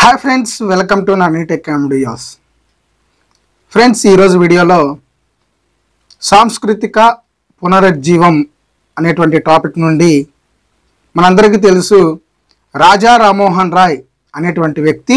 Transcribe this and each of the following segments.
hi friends welcome to Nanni tech videos friends ఈరోజు వీడియోలో సాంస్కృతిక పునరుజ్జీవం అనేటువంటి టాపిక్ నుండి మనందరికీ తెలుసు రాజా రామ్మోహన్ రాయ్ అనేటువంటి వ్యక్తి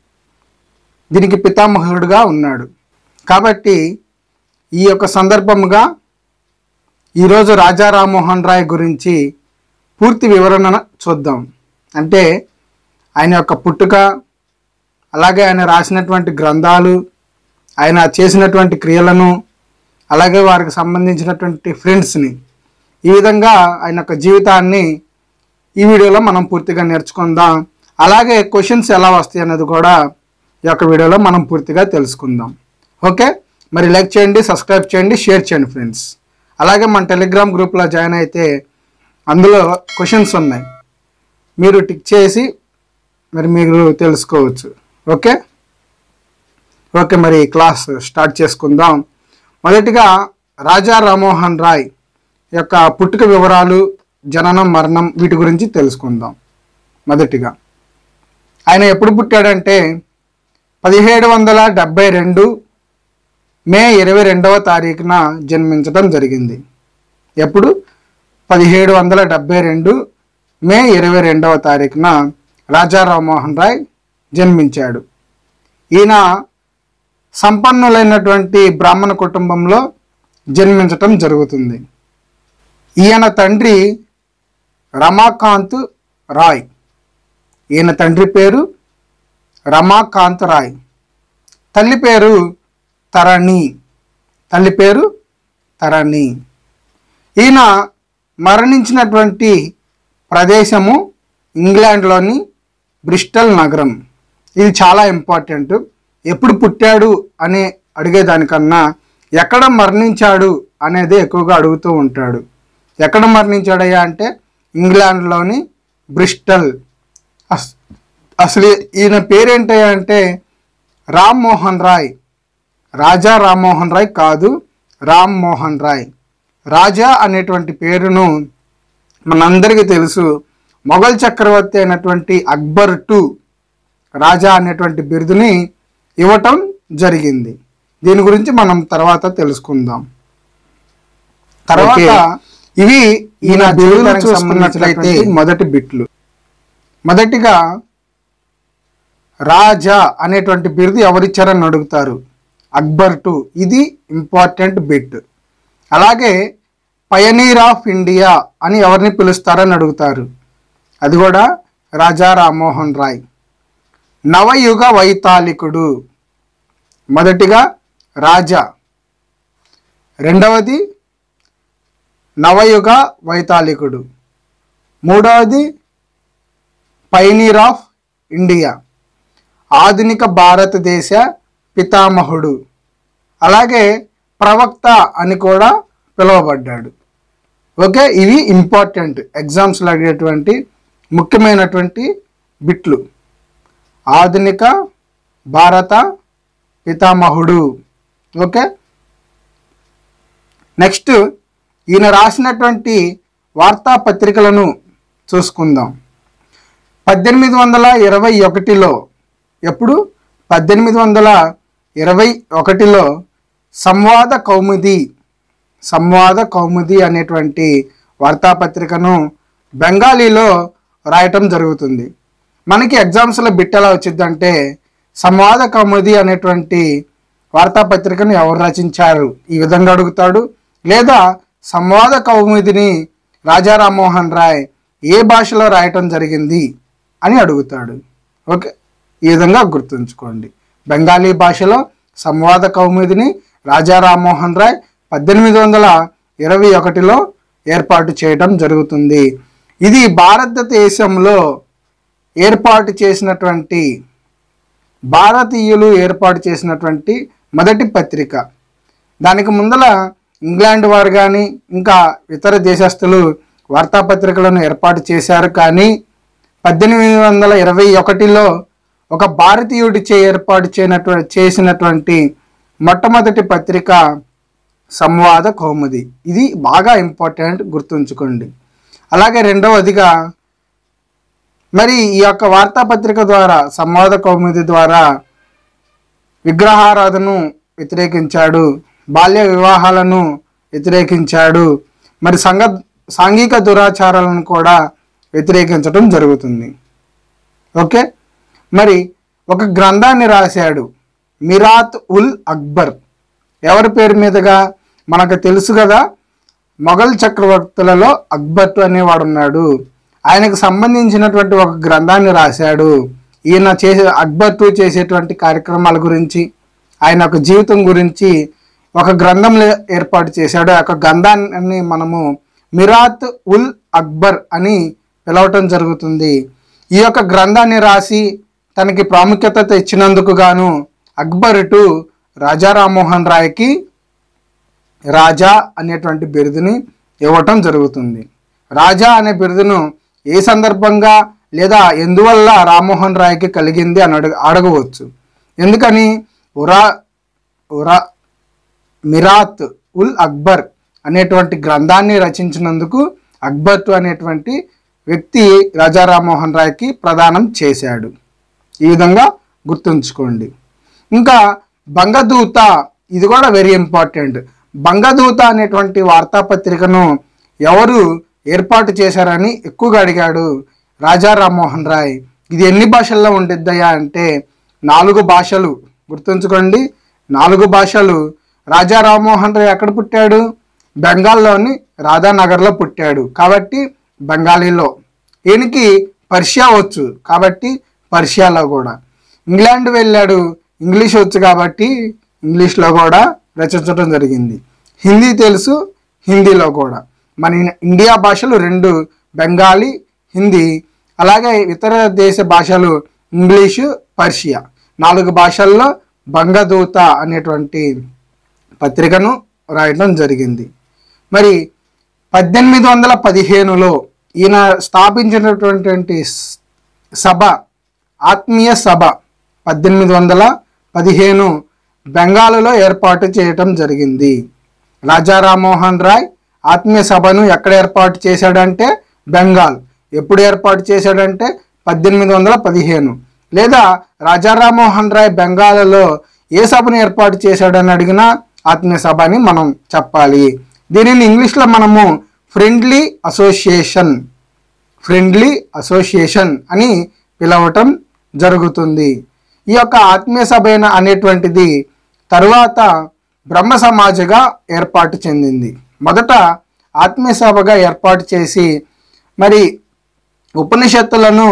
దీనికి పితామహుడుగా ఉన్నాడు కాబట్టి ఈ యొక్క సందర్భముగా ఈరోజు రాజా రామ్మోహన్ రాయ్ గురించి పూర్తి వివరణ చూద్దాం అంటే ఆయన యొక్క పుట్టుక అలాగే ఆయన రాసినటువంటి గ్రంథాలు ఆయన చేసినటువంటి క్రియలను అలాగే వారికి సంబంధించినటువంటి ఫ్రెండ్స్ని ఈ విధంగా ఆయన యొక్క జీవితాన్ని ఈ వీడియోలో మనం పూర్తిగా నేర్చుకుందాం అలాగే క్వశ్చన్స్ ఎలా వస్తాయి అన్నది కూడా ఈ యొక్క వీడియోలో మనం పూర్తిగా తెలుసుకుందాం ఓకే మరి లైక్ చేయండి సబ్స్క్రైబ్ చేయండి షేర్ చేయండి ఫ్రెండ్స్ అలాగే మన టెలిగ్రామ్ గ్రూప్లో జాయిన్ అయితే అందులో క్వశ్చన్స్ ఉన్నాయి మీరు టిక్ చేసి మరి మీరు తెలుసుకోవచ్చు ఓకే ఓకే మరి క్లాస్ స్టార్ట్ చేసుకుందాం మొదటిగా రాజా రామ్మోహన్ రాయ్ యొక్క పుట్టుక వివరాలు జననం మరణం వీటి గురించి తెలుసుకుందాం మొదటిగా ఆయన ఎప్పుడు పుట్టాడంటే పదిహేడు వందల డెబ్బై రెండు మే ఇరవై రెండవ తారీఖున జన్మించడం జరిగింది ఎప్పుడు పదిహేడు వందల డెబ్బై రెండు మే ఇరవై రెండవ తారీఖున రాజా రామ్మోహన్ రాయ్ జన్మించాడు ఈయన సంపన్నులైనటువంటి బ్రాహ్మణ కుటుంబంలో జన్మించటం జరుగుతుంది ఈయన తండ్రి రమాకాంత్ రాయ్ ఈయన తండ్రి పేరు రమాకాంత్ రాయ్ తల్లి పేరు తరణి తల్లి పేరు తరణి ఈయన మరణించినటువంటి ప్రదేశము ఇంగ్లాండ్లోని బ్రిస్టల్ నగరం ఇది చాలా ఇంపార్టెంట్ ఎప్పుడు పుట్టాడు అని అడిగేదానికన్నా ఎక్కడ మరణించాడు అనేది ఎక్కువగా అడుగుతూ ఉంటాడు ఎక్కడ మరణించాడయ్యా అంటే ఇంగ్లాండ్లోని బ్రిస్టల్ అస్ అసలు ఈయన పేరేంటయ్యా అంటే రామ్ మోహన్ రాయ్ రాజా రామ్మోహన్ రాయ్ కాదు రామ్ మోహన్ రాయ్ రాజా అనేటువంటి పేరును మనందరికీ తెలుసు మొఘల్ చక్రవర్తి అయినటువంటి అక్బర్ టు రాజా అనేటువంటి బిరుదుని ఇవ్వటం జరిగింది దీని గురించి మనం తర్వాత తెలుసుకుందాం తర్వాత ఇవి ఈయన బిరుదులకు సంబంధించినట్లయితే మొదటి బిట్లు మొదటిగా రాజా అనేటువంటి బిరుదు ఎవరిచ్చారని అడుగుతారు అక్బర్ టు ఇది ఇంపార్టెంట్ బిట్ అలాగే పయనీర్ ఆఫ్ ఇండియా అని ఎవరిని పిలుస్తారని అడుగుతారు అది కూడా రాజా రామ్మోహన్ రాయ్ నవయుగ వైతాళికుడు మొదటిగా రాజా రెండవది నవయుగ వైతాళికుడు మూడవది పైనీర్ ఆఫ్ ఇండియా ఆధునిక భారతదేశ పితామహుడు అలాగే ప్రవక్త అని కూడా పిలువబడ్డాడు ఓకే ఇవి ఇంపార్టెంట్ ఎగ్జామ్స్లో అడిగేటువంటి ముఖ్యమైనటువంటి బిట్లు ఆధునిక భారత పితామహుడు ఓకే నెక్స్ట్ ఈయన రాసినటువంటి వార్తాపత్రికలను చూసుకుందాం పద్దెనిమిది వందల ఇరవై ఒకటిలో ఎప్పుడు పద్దెనిమిది వందల ఇరవై ఒకటిలో సంవాద కౌముది సంవాద కౌముది అనేటువంటి వార్తాపత్రికను బెంగాలీలో రాయటం జరుగుతుంది మనకి ఎగ్జామ్స్లో బిట్ ఎలా వచ్చిందంటే సంవాద కౌముది అనేటువంటి వార్తాపత్రికను ఎవరు రచించారు ఈ విధంగా అడుగుతాడు లేదా సంవాద కౌముదిని రాజా రామ్మోహన్ రాయ్ ఏ భాషలో రాయటం జరిగింది అని అడుగుతాడు ఓకే ఈ విధంగా గుర్తుంచుకోండి బెంగాలీ భాషలో సంవాద కౌముదిని రాజా రామ్మోహన్ రాయ్ పద్దెనిమిది వందల ఇరవై ఒకటిలో ఏర్పాటు చేయడం జరుగుతుంది ఇది భారతదేశంలో ఏర్పాటు చేసినటువంటి భారతీయులు ఏర్పాటు చేసినటువంటి మొదటి పత్రిక దానికి ముందల ఇంగ్లాండ్ వారు కానీ ఇంకా ఇతర దేశస్తులు వార్తాపత్రికలను ఏర్పాటు చేశారు కానీ పద్దెనిమిది వందల ఇరవై ఒకటిలో ఒక భారతీయుడిచే ఏర్పాటు చేయనటు చేసినటువంటి మొట్టమొదటి పత్రిక సంవాద కౌముది ఇది బాగా ఇంపార్టెంట్ గుర్తుంచుకోండి అలాగే రెండవదిగా మరి ఈ యొక్క వార్తాపత్రిక ద్వారా సంవాద కౌముది ద్వారా విగ్రహారాధనను వ్యతిరేకించాడు బాల్య వివాహాలను వ్యతిరేకించాడు మరి సంఘ సాంఘిక దురాచారాలను కూడా వ్యతిరేకించడం జరుగుతుంది ఓకే మరి ఒక గ్రంథాన్ని రాశాడు మిరాత్ ఉల్ అక్బర్ ఎవరి పేరు మీదుగా మనకు తెలుసు కదా మొఘల్ చక్రవర్తులలో అక్బర్ అనేవాడు ఉన్నాడు ఆయనకు సంబంధించినటువంటి ఒక గ్రంథాన్ని రాశాడు ఈయన చేసే అక్బర్ టూ చేసేటువంటి కార్యక్రమాల గురించి ఆయన యొక్క జీవితం గురించి ఒక గ్రంథం ఏర్పాటు చేశాడు ఆ యొక్క గ్రంథాన్ని మనము మిరాత్ ఉల్ అక్బర్ అని పిలవటం జరుగుతుంది ఈ యొక్క గ్రంథాన్ని రాసి తనకి ప్రాముఖ్యత తెచ్చినందుకు గాను అక్బర్ టు రాజా రామ్మోహన్ రాయ్కి రాజా అనేటువంటి బిరుదుని ఇవ్వటం జరుగుతుంది రాజా అనే బిరుదును ఏ సందర్భంగా లేదా ఎందువల్ల రామ్మోహన్ రాయ్కి కలిగింది అని అడగ అడగవచ్చు ఎందుకని ఉరా ఉరా మిరాత్ ఉల్ అక్బర్ అనేటువంటి గ్రంథాన్ని రచించినందుకు అక్బర్ అనేటువంటి వ్యక్తి రాజా రామ్మోహన్ రాయ్కి ప్రదానం చేశాడు ఈ విధంగా గుర్తుంచుకోండి ఇంకా బంగదూత ఇది కూడా వెరీ ఇంపార్టెంట్ బంగదూత అనేటువంటి వార్తాపత్రికను ఎవరు ఏర్పాటు చేశారని ఎక్కువగా అడిగాడు రాజా రామ్మోహన్ రాయ్ ఇది ఎన్ని భాషల్లో ఉండిద్దయ్యా అంటే నాలుగు భాషలు గుర్తుంచుకోండి నాలుగు భాషలు రాజా రామ్మోహన్ రాయ్ ఎక్కడ పుట్టాడు బెంగాల్లోని రాధానగర్లో పుట్టాడు కాబట్టి బెంగాలీలో ఈయనకి పర్షియా వచ్చు కాబట్టి పర్షియాలో కూడా ఇంగ్లాండ్ వెళ్ళాడు ఇంగ్లీష్ వచ్చు కాబట్టి ఇంగ్లీష్లో కూడా రచించడం జరిగింది హిందీ తెలుసు హిందీలో కూడా మన ఇండియా భాషలు రెండు బెంగాలీ హిందీ అలాగే ఇతర దేశ భాషలు ఇంగ్లీషు పర్షియా నాలుగు భాషల్లో బంగదూత అనేటువంటి పత్రికను రాయడం జరిగింది మరి పద్దెనిమిది వందల పదిహేనులో ఈయన స్థాపించినటువంటి స్- సభ ఆత్మీయ సభ పద్దెనిమిది వందల పదిహేను బెంగాలులో ఏర్పాటు చేయటం జరిగింది రాజా రామ్మోహన్ రాయ్ ఆత్మీయ సభను ఎక్కడ ఏర్పాటు చేశాడంటే బెంగాల్ ఎప్పుడు ఏర్పాటు చేశాడంటే పద్దెనిమిది వందల పదిహేను లేదా రాజా రామ్మోహన్ రాయ్ బెంగాల్లో ఏ సభను ఏర్పాటు చేశాడని అడిగినా ఆత్మీయ సభ అని మనం చెప్పాలి దీనిని ఇంగ్లీష్లో మనము ఫ్రెండ్లీ అసోసియేషన్ ఫ్రెండ్లీ అసోసియేషన్ అని పిలవటం జరుగుతుంది ఈ యొక్క ఆత్మీయ సభ అయిన అనేటువంటిది తరువాత బ్రహ్మ సమాజగా ఏర్పాటు చెందింది మొదట ఆత్మీయ సభగా ఏర్పాటు చేసి మరి ఉపనిషత్తులను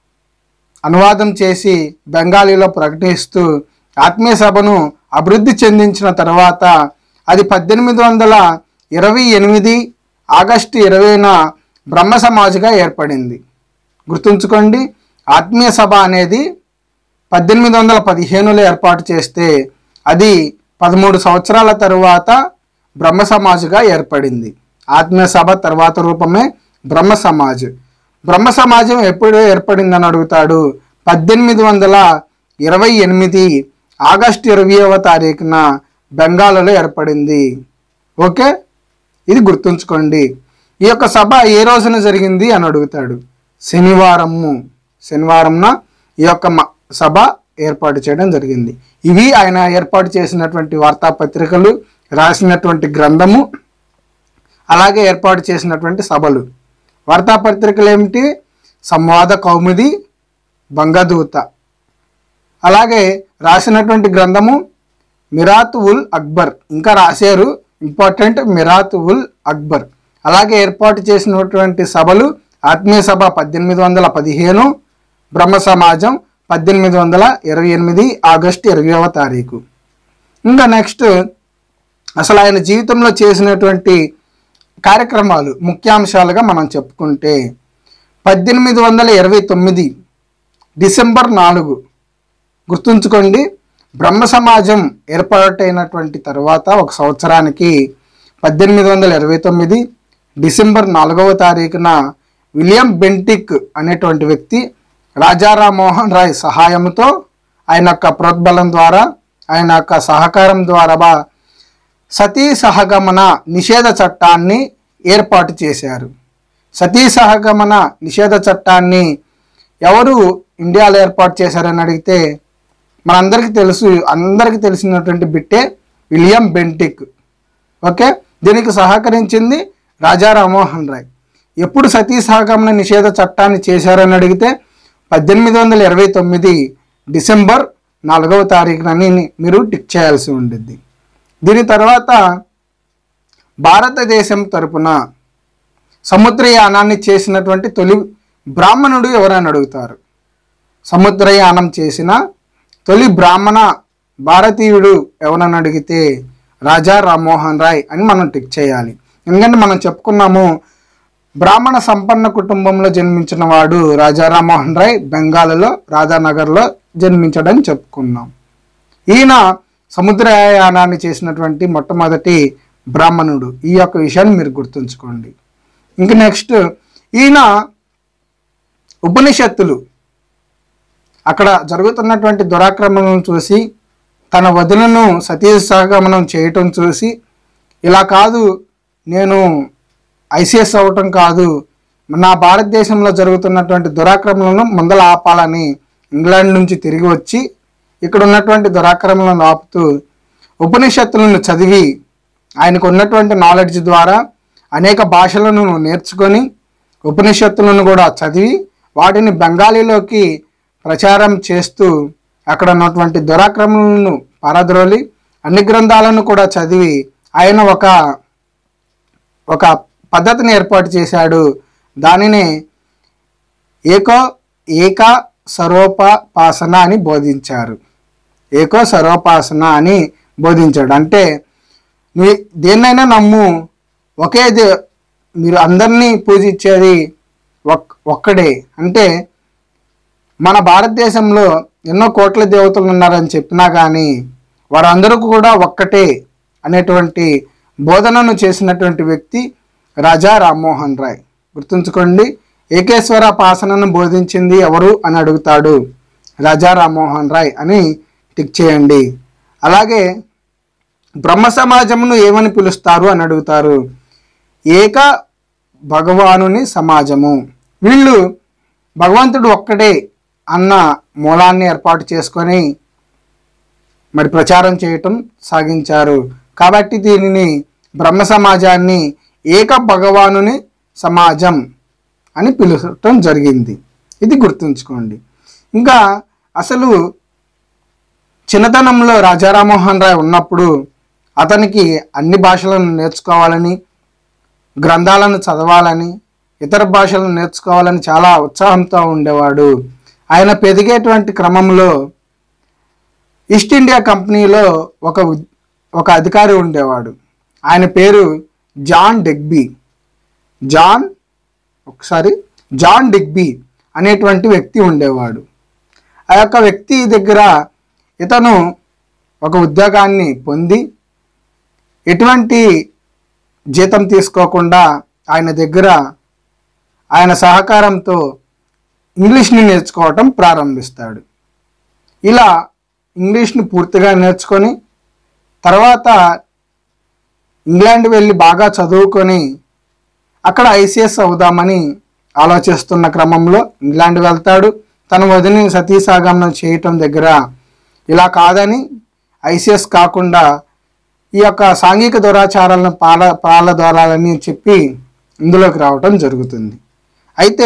అనువాదం చేసి బెంగాలీలో ప్రకటిస్తూ ఆత్మీయ సభను అభివృద్ధి చెందించిన తర్వాత అది పద్దెనిమిది వందల ఇరవై ఎనిమిది ఆగస్టు ఇరవైన బ్రహ్మ సమాజ్గా ఏర్పడింది గుర్తుంచుకోండి ఆత్మీయ సభ అనేది పద్దెనిమిది వందల పదిహేనులో ఏర్పాటు చేస్తే అది పదమూడు సంవత్సరాల తరువాత బ్రహ్మ సమాజ్గా ఏర్పడింది ఆత్మీయ సభ తర్వాత రూపమే బ్రహ్మ సమాజ్ బ్రహ్మ సమాజం ఎప్పుడు ఏర్పడిందని అడుగుతాడు పద్దెనిమిది వందల ఇరవై ఎనిమిది ఆగస్టు ఇరవైవ తారీఖున బెంగాల్లో ఏర్పడింది ఓకే ఇది గుర్తుంచుకోండి ఈ యొక్క సభ ఏ రోజున జరిగింది అని అడుగుతాడు శనివారము శనివారంన ఈ యొక్క మ- సభ ఏర్పాటు చేయడం జరిగింది ఇవి ఆయన ఏర్పాటు చేసినటువంటి వార్తాపత్రికలు రాసినటువంటి గ్రంథము అలాగే ఏర్పాటు చేసినటువంటి సభలు వార్తాపత్రికలు ఏమిటి సంవాద కౌముది బంగదూత అలాగే రాసినటువంటి గ్రంథము మిరాత్ ఉల్ అక్బర్ ఇంకా రాశారు ఇంపార్టెంట్ మిరాత్ ఉల్ అక్బర్ అలాగే ఏర్పాటు చేసినటువంటి సభలు ఆత్మీయ సభ పద్దెనిమిది వందల పదిహేను బ్రహ్మ సమాజం పద్దెనిమిది వందల ఇరవై ఎనిమిది ఆగస్టు ఇరవైవ తారీఖు ఇంకా నెక్స్ట్ అసలు ఆయన జీవితంలో చేసినటువంటి కార్యక్రమాలు ముఖ్యాంశాలుగా మనం చెప్పుకుంటే పద్దెనిమిది వందల ఇరవై తొమ్మిది డిసెంబర్ నాలుగు గుర్తుంచుకోండి బ్రహ్మ సమాజం ఏర్పాటైనటువంటి తర్వాత ఒక సంవత్సరానికి పద్దెనిమిది వందల ఇరవై తొమ్మిది డిసెంబర్ నాలుగవ తారీఖున విలియం బెంటిక్ అనేటువంటి వ్యక్తి రాజారాం మోహన్ రాయ్ సహాయంతో ఆయన యొక్క ప్రోద్బలం ద్వారా ఆయన యొక్క సహకారం ద్వారా సతీ సహగమన నిషేధ చట్టాన్ని ఏర్పాటు చేశారు సతీ సహగమన నిషేధ చట్టాన్ని ఎవరు ఇండియాలో ఏర్పాటు చేశారని అడిగితే మనందరికీ తెలుసు అందరికీ తెలిసినటువంటి బిట్టే విలియం బెంటిక్ ఓకే దీనికి సహకరించింది రాజా రామ్మోహన్ రాయ్ ఎప్పుడు సతీ సహగమన నిషేధ చట్టాన్ని చేశారని అడిగితే పద్దెనిమిది వందల ఇరవై తొమ్మిది డిసెంబర్ నాలుగవ తారీఖునని మీరు టిక్ చేయాల్సి ఉంటుంది దీని తర్వాత భారతదేశం తరపున సముద్రయానాన్ని చేసినటువంటి తొలి బ్రాహ్మణుడు ఎవరని అడుగుతారు సముద్రయానం చేసిన తొలి బ్రాహ్మణ భారతీయుడు ఎవరని అడిగితే రాజా రామ్మోహన్ రాయ్ అని మనం టిక్ చేయాలి ఎందుకంటే మనం చెప్పుకున్నాము బ్రాహ్మణ సంపన్న కుటుంబంలో జన్మించిన వాడు రాజా రామ్మోహన్ రాయ్ బెంగాల్లో రాధానగర్లో జన్మించడని చెప్పుకున్నాం ఈయన సముద్రయానాన్ని చేసినటువంటి మొట్టమొదటి బ్రాహ్మణుడు ఈ యొక్క విషయాన్ని మీరు గుర్తుంచుకోండి ఇంక నెక్స్ట్ ఈయన ఉపనిషత్తులు అక్కడ జరుగుతున్నటువంటి దురాక్రమణను చూసి తన వదినను సతీ సహగమనం చేయటం చూసి ఇలా కాదు నేను ఐసీఎస్ అవ్వటం కాదు నా భారతదేశంలో జరుగుతున్నటువంటి దురాక్రమణలను ముందల ఆపాలని ఇంగ్లాండ్ నుంచి తిరిగి వచ్చి ఇక్కడ ఉన్నటువంటి దురాక్రమణలను ఆపుతూ ఉపనిషత్తులను చదివి ఆయనకు ఉన్నటువంటి నాలెడ్జ్ ద్వారా అనేక భాషలను నేర్చుకొని ఉపనిషత్తులను కూడా చదివి వాటిని బెంగాలీలోకి ప్రచారం చేస్తూ అక్కడ ఉన్నటువంటి దురాక్రమణలను పారద్రోలి అన్ని గ్రంథాలను కూడా చదివి ఆయన ఒక ఒక పద్ధతిని ఏర్పాటు చేశాడు దానినే ఏకో ఏక సర్వోపాసన అని బోధించారు ఏకో సర్వోపాసన అని బోధించాడు అంటే నీ దేన్నైనా నమ్ము ఒకే దే మీరు అందరినీ పూజించేది ఒక్ ఒక్కడే అంటే మన భారతదేశంలో ఎన్నో కోట్ల దేవతలు ఉన్నారని చెప్పినా కానీ వారందరూ కూడా ఒక్కటే అనేటువంటి బోధనను చేసినటువంటి వ్యక్తి రాజా రామ్మోహన్ రాయ్ గుర్తుంచుకోండి ఏకేశ్వర పాసనను బోధించింది ఎవరు అని అడుగుతాడు రాజా రామ్మోహన్ రాయ్ అని టిక్ చేయండి అలాగే బ్రహ్మ సమాజమును ఏమని పిలుస్తారు అని అడుగుతారు ఏక భగవానుని సమాజము వీళ్ళు భగవంతుడు ఒక్కడే అన్న మూలాన్ని ఏర్పాటు చేసుకొని మరి ప్రచారం చేయటం సాగించారు కాబట్టి దీనిని బ్రహ్మ సమాజాన్ని ఏక భగవానుని సమాజం అని పిలవటం జరిగింది ఇది గుర్తుంచుకోండి ఇంకా అసలు చిన్నతనంలో రాజారామ్మోహన్ రాయ్ ఉన్నప్పుడు అతనికి అన్ని భాషలను నేర్చుకోవాలని గ్రంథాలను చదవాలని ఇతర భాషలను నేర్చుకోవాలని చాలా ఉత్సాహంతో ఉండేవాడు ఆయన పెరిగేటువంటి క్రమంలో ఈస్ట్ ఇండియా కంపెనీలో ఒక ఉద్- ఒక అధికారి ఉండేవాడు ఆయన పేరు జాన్ డెగ్బీ జాన్ ఒకసారి జాన్ డిగ్బీ అనేటువంటి వ్యక్తి ఉండేవాడు ఆ యొక్క వ్యక్తి దగ్గర ఇతను ఒక ఉద్యోగాన్ని పొంది ఎటువంటి జీతం తీసుకోకుండా ఆయన దగ్గర ఆయన సహకారంతో ఇంగ్లీష్ని నేర్చుకోవటం ప్రారంభిస్తాడు ఇలా ఇంగ్లీష్ని పూర్తిగా నేర్చుకొని తర్వాత ఇంగ్లాండ్ వెళ్ళి బాగా చదువుకొని అక్కడ ఐసీఎస్ అవుదామని ఆలోచిస్తున్న క్రమంలో ఇంగ్లాండ్ వెళ్తాడు తన వదిని సతీసాగమనం చేయటం దగ్గర ఇలా కాదని ఐసీఎస్ కాకుండా ఈ యొక్క సాంఘిక దురాచారాలను పాల పాలదోరాలని చెప్పి ఇందులోకి రావటం జరుగుతుంది అయితే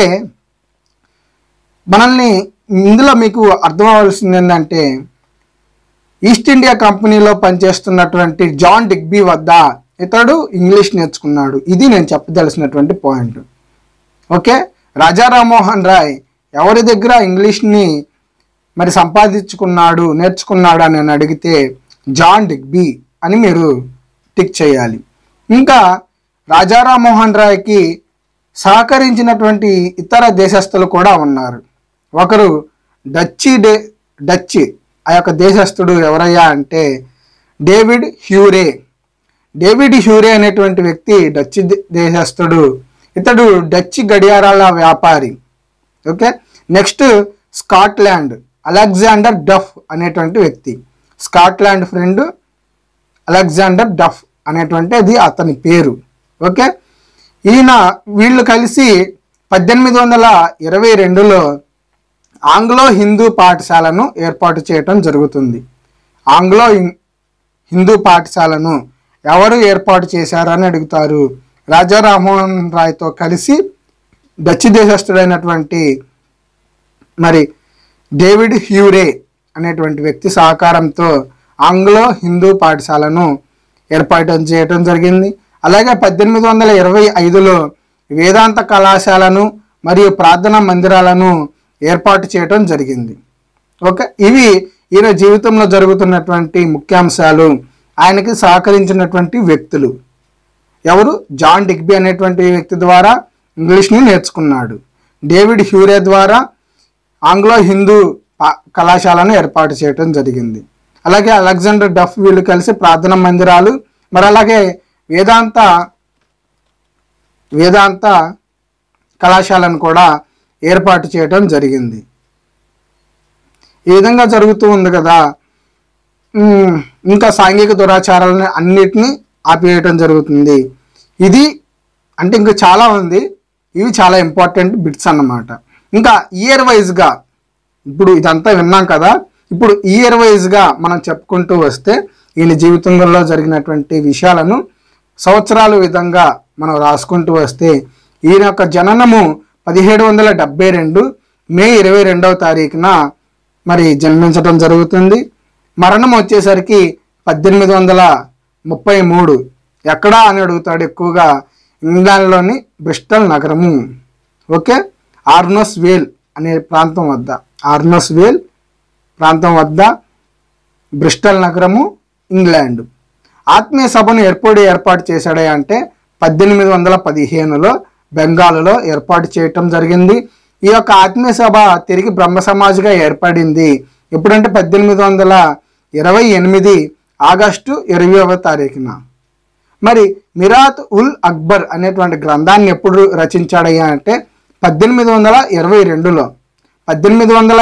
మనల్ని ఇందులో మీకు అర్థం అవ్వాల్సింది ఏంటంటే ఈస్ట్ ఇండియా కంపెనీలో పనిచేస్తున్నటువంటి జాన్ డిగ్బీ వద్ద ఇతడు ఇంగ్లీష్ నేర్చుకున్నాడు ఇది నేను చెప్పదలసినటువంటి పాయింట్ ఓకే రాజా రామ్మోహన్ రాయ్ ఎవరి దగ్గర ఇంగ్లీష్ని మరి సంపాదించుకున్నాడు నేర్చుకున్నాడు అని నేను అడిగితే జాన్ డిగ్బీ అని మీరు టిక్ చేయాలి ఇంకా రాజా రామ్మోహన్ రాయ్కి సహకరించినటువంటి ఇతర దేశస్థులు కూడా ఉన్నారు ఒకరు డచ్చి డే డచ్ ఆ యొక్క దేశస్థుడు ఎవరయ్యా అంటే డేవిడ్ హ్యూరే డేవిడ్ హ్యూరే అనేటువంటి వ్యక్తి డచ్ దే- దేశస్థుడు ఇతడు డచ్ గడియారాల వ్యాపారి okay next Scotland Alexander Duff అనేటువంటి వ్యక్తి స్కాట్లాండ్ ఫ్రెండ్ అలెగ్జాండర్ డఫ్ అనేటువంటి అది అతని పేరు ఓకే ఈయన వీళ్ళు కలిసి పద్దెనిమిది వందల ఇరవై రెండులో ఆంగ్లో హిందూ పాఠశాలను ఏర్పాటు చేయటం జరుగుతుంది ఆంగ్లో హిం- హిందూ పాఠశాలను ఎవరు ఏర్పాటు చేశారని అడుగుతారు రాజా రామ్మోహన్ రాయ్తో కలిసి డచ్ దేశస్థుడైనటువంటి మరి డేవిడ్ హ్యూరే అనేటువంటి వ్యక్తి సహకారంతో ఆంగ్లో హిందూ పాఠశాలను ఏర్పాటు చేయడం జరిగింది అలాగే పద్దెనిమిది వందల ఇరవై ఐదులో వేదాంత కళాశాలను మరియు ప్రార్థనా మందిరాలను ఏర్పాటు చేయడం జరిగింది ఓకే ఇవి ఈయన జీవితంలో జరుగుతున్నటువంటి ముఖ్యాంశాలు ఆయనకి సహకరించినటువంటి వ్యక్తులు ఎవరు జాన్ డిగ్బీ అనేటువంటి వ్యక్తి ద్వారా ఇంగ్లీష్ని నేర్చుకున్నాడు డేవిడ్ హ్యూరే ద్వారా ఆంగ్లో హిందూ పా- కళాశాలను ఏర్పాటు చేయడం జరిగింది అలాగే అలెగ్జాండర్ డఫ్ వీళ్ళు కలిసి ప్రార్థనా మందిరాలు మరి అలాగే వేదాంత వేదాంత కళాశాలను కూడా ఏర్పాటు చేయడం జరిగింది ఈ విధంగా జరుగుతూ ఉంది కదా ఉమ్, ఇంకా సాంఘిక దురాచారాలను అన్నిటినీ ఆపివేయటం జరుగుతుంది ఇది అంటే ఇంకా చాలా ఉంది ఇవి చాలా ఇంపార్టెంట్ బిట్స్ అన్నమాట ఇంకా ఇయర్ వైజ్గా ఇప్పుడు ఇదంతా విన్నాం కదా ఇప్పుడు ఇయర్ వైజ్గా మనం చెప్పుకుంటూ వస్తే ఈయన జీవితంలో జరిగినటువంటి విషయాలను సంవత్సరాల విధంగా మనం రాసుకుంటూ వస్తే ఈయన యొక్క జననము పదిహేడు వందల డెబ్బై రెండు మే ఇరవై రెండవ తారీఖున మరి జన్మించడం జరుగుతుంది మరణం వచ్చేసరికి పద్దెనిమిది వందల ముప్పై మూడు ఎక్కడా అని అడుగుతాడు ఎక్కువగా ఇంగ్లాండ్లోని బ్రిస్టల్ నగరము ఓకే ఆర్నోస్ వేల్ అనే ప్రాంతం వద్ద ఆర్నోస్ వేల్ ప్రాంతం వద్ద బ్రిస్టల్ నగరము ఇంగ్లాండ్ ఆత్మీయ సభను ఎప్పుడు ఏర్పాటు చేశాడే అంటే పద్దెనిమిది వందల పదిహేనులో బెంగాల్లో ఏర్పాటు చేయటం జరిగింది ఈ యొక్క ఆత్మీయ సభ తిరిగి బ్రహ్మ సమాజ్గా ఏర్పడింది ఎప్పుడంటే పద్దెనిమిది వందల ఇరవై ఎనిమిది ఆగస్టు ఇరవైవ తారీఖున మరి మిరాత్ ఉల్ అక్బర్ అనేటువంటి గ్రంథాన్ని ఎప్పుడు రచించాడయ్యా అంటే పద్దెనిమిది వందల ఇరవై రెండులో పద్దెనిమిది వందల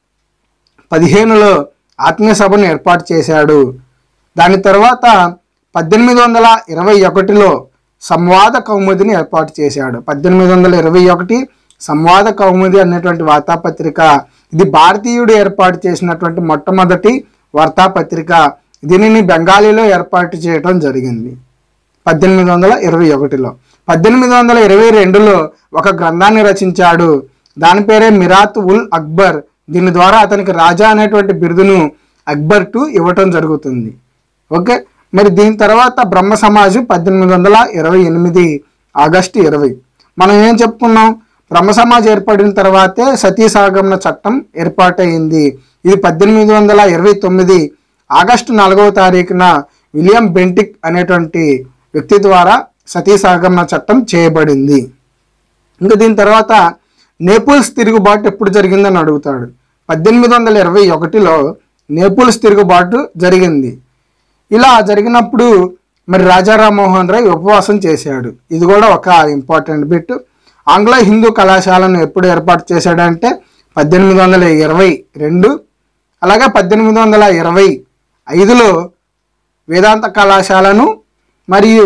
పదిహేనులో ఆత్మీయ సభను ఏర్పాటు చేశాడు దాని తర్వాత పద్దెనిమిది వందల ఇరవై ఒకటిలో సంవాద కౌముదిని ఏర్పాటు చేశాడు పద్దెనిమిది వందల ఇరవై ఒకటి సంవాద కౌముది అనేటువంటి వార్తాపత్రిక ఇది భారతీయుడు ఏర్పాటు చేసినటువంటి మొట్టమొదటి వార్తాపత్రిక దీనిని బెంగాలీలో ఏర్పాటు చేయడం జరిగింది పద్దెనిమిది వందల ఇరవై ఒకటిలో పద్దెనిమిది వందల ఇరవై రెండులో ఒక గ్రంథాన్ని రచించాడు దాని పేరే మిరాత్ ఉల్ అక్బర్ దీని ద్వారా అతనికి రాజా అనేటువంటి బిరుదును అక్బర్ టు ఇవ్వటం జరుగుతుంది ఓకే మరి దీని తర్వాత బ్రహ్మ సమాజం పద్దెనిమిది వందల ఇరవై ఎనిమిది ఆగస్టు ఇరవై మనం ఏం చెప్పుకున్నాం బ్రహ్మ సమాజ్ ఏర్పడిన తర్వాతే సతీ సహగమన చట్టం ఏర్పాటైంది ఇది పద్దెనిమిది వందల ఇరవై తొమ్మిది ఆగస్టు నాలుగవ తారీఖున విలియం బెంటిక్ అనేటువంటి వ్యక్తి ద్వారా సతీ సహగమన చట్టం చేయబడింది ఇంకా దీని తర్వాత నేపుల్స్ తిరుగుబాటు ఎప్పుడు జరిగిందని అడుగుతాడు పద్దెనిమిది వందల ఇరవై ఒకటిలో నేపుల్స్ తిరుగుబాటు జరిగింది ఇలా జరిగినప్పుడు మరి రాజా రామ్మోహన్ రాయ్ ఉపవాసం చేశాడు ఇది కూడా ఒక ఇంపార్టెంట్ బిట్ ఆంగ్ల హిందూ కళాశాలను ఎప్పుడు ఏర్పాటు చేశాడంటే పద్దెనిమిది వందల ఇరవై రెండు అలాగే పద్దెనిమిది వందల ఇరవై ఐదులో వేదాంత కళాశాలను మరియు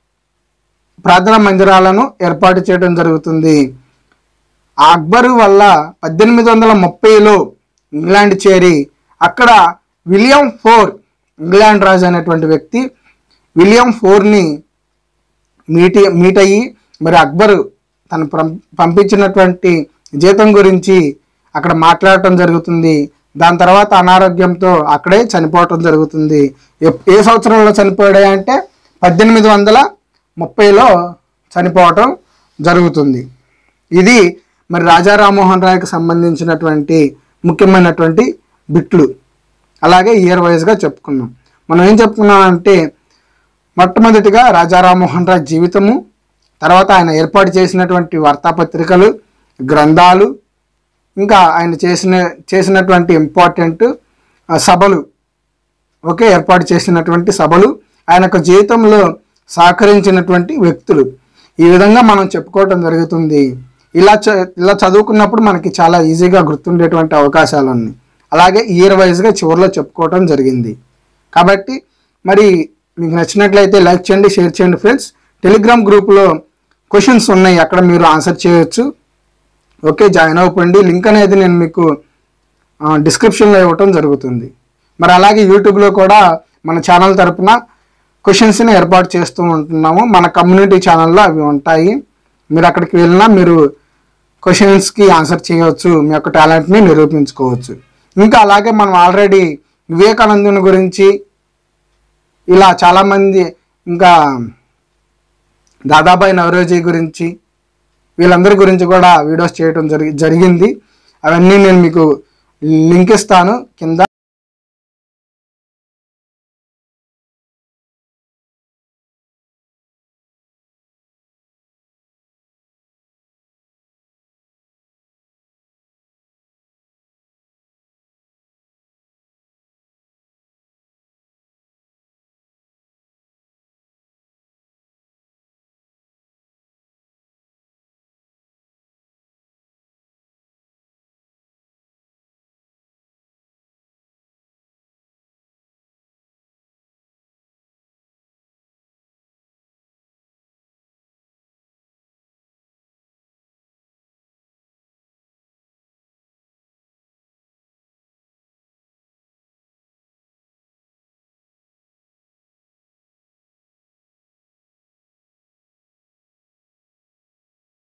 ప్రార్థనా మందిరాలను ఏర్పాటు చేయడం జరుగుతుంది ఆ అక్బరు వల్ల పద్దెనిమిది వందల ముప్పైలో ఇంగ్లాండ్ చేరి అక్కడ విలియం ఫోర్ ఇంగ్లాండ్ రాజు అనేటువంటి వ్యక్తి విలియం ఫోర్ని మీట్ మీట్ అయ్యి మరి అక్బరు తను పం- పంపించినటువంటి జీతం గురించి అక్కడ మాట్లాడటం జరుగుతుంది దాని తర్వాత అనారోగ్యంతో అక్కడే చనిపోవటం జరుగుతుంది ఎప్- ఏ సంవత్సరంలో చనిపోయాడు అంటే పద్దెనిమిది వందల ముప్పైలో చనిపోవటం జరుగుతుంది ఇది మరి రాజా రామ్మోహన్ రాయ్కి సంబంధించినటువంటి ముఖ్యమైనటువంటి బిట్లు అలాగే ఇయర్ వైజ్గా చెప్పుకున్నాం మనం ఏం చెప్పుకున్నాం అంటే మొట్టమొదటిగా రాజా రామ్మోహన్ రాయ్ జీవితము తర్వాత ఆయన ఏర్పాటు చేసినటువంటి వార్తాపత్రికలు గ్రంథాలు ఇంకా ఆయన చేసిన చేసినటువంటి ఇంపార్టెంట్ ఆ, సభలు ఓకే ఏర్పాటు చేసినటువంటి సభలు ఆయన యొక్క జీవితంలో సహకరించినటువంటి వ్యక్తులు ఈ విధంగా మనం చెప్పుకోవటం జరుగుతుంది ఇలా చ ఇలా చదువుకున్నప్పుడు మనకి చాలా ఈజీగా గుర్తుండేటువంటి అవకాశాలు ఉన్నాయి అలాగే ఇయర్ వైజ్గా చివరిలో చెప్పుకోవటం జరిగింది కాబట్టి మరి మీకు నచ్చినట్లయితే లైక్ చేయండి షేర్ చేయండి ఫ్రెండ్స్ టెలిగ్రామ్ గ్రూప్లో క్వశ్చన్స్ ఉన్నాయి అక్కడ మీరు ఆన్సర్ చేయొచ్చు ఓకే జాయిన్ అవ్వండి లింక్ అనేది నేను మీకు ఆ, డిస్క్రిప్షన్లో ఇవ్వటం జరుగుతుంది మరి అలాగే యూట్యూబ్లో కూడా మన ఛానల్ తరపున క్వశ్చన్స్ని ఏర్పాటు చేస్తూ ఉంటున్నాము మన కమ్యూనిటీ ఛానల్లో అవి ఉంటాయి మీరు అక్కడికి వెళ్ళినా మీరు క్వశ్చన్స్కి ఆన్సర్ చేయవచ్చు మీ యొక్క టాలెంట్ని నిరూపించుకోవచ్చు ఇంకా అలాగే మనం ఆల్రెడీ వివేకానందుని గురించి ఇలా చాలామంది ఇంకా దాదాబాయి నవరోజీ గురించి వీళ్ళందరి గురించి కూడా వీడియోస్ చేయడం జరిగి జరిగింది అవన్నీ నేను మీకు లింక్ ఇస్తాను కింద